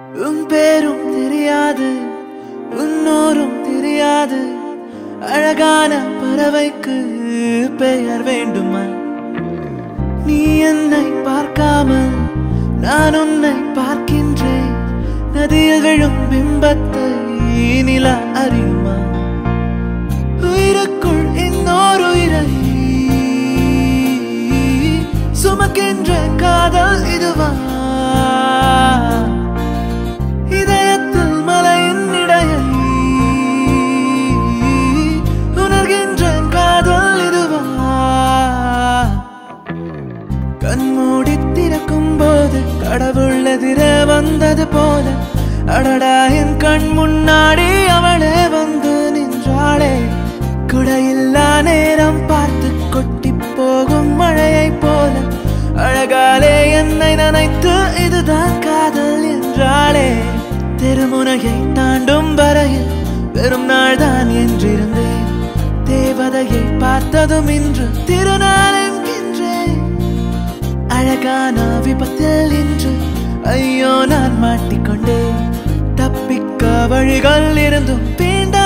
உன் பேரும் தெரியாது உன்னோரும் தெரியாது அழகான பறவைக்கு பெயர் வேண்டுமா நீ என்னை பார்க்காமல் நான் உன்னை பார்க்கின்றேன் நதியில் விழும் பிம்பத்தை நிலா அறியுமா உயிருக்குள் இன்னொரு உயிரை சுமக்கின்ற காதல் இதுவா இதயத்தில் மலையின் இடையை உணர்கின்ற காதல் இதுவா கண்மூடி திறக்கும் போது கடவுள் எதிர வந்தது போல அடடா என் கண் முன்னாடி அவளே வந்து நின்றாளே குடையில்லா நேரம் பார்த்து கொட்டி போகும் மழையைப் போல அழகாலே என்னை நினைத்து இதுதான் காதல் என்றாளே தெருமுனையை தாண்டும் வரையில் வெறும் நாள்தான் என்றிருந்தேன் தேவதையை பார்த்ததும் இன்று திருநாள் என்கின்றேன் அழகான விபத்தில் இன்று ஐயோ நான் மாட்டிக்கொண்டேன் தப்பிக்க வழிகள் இருந்தும் தீண்ட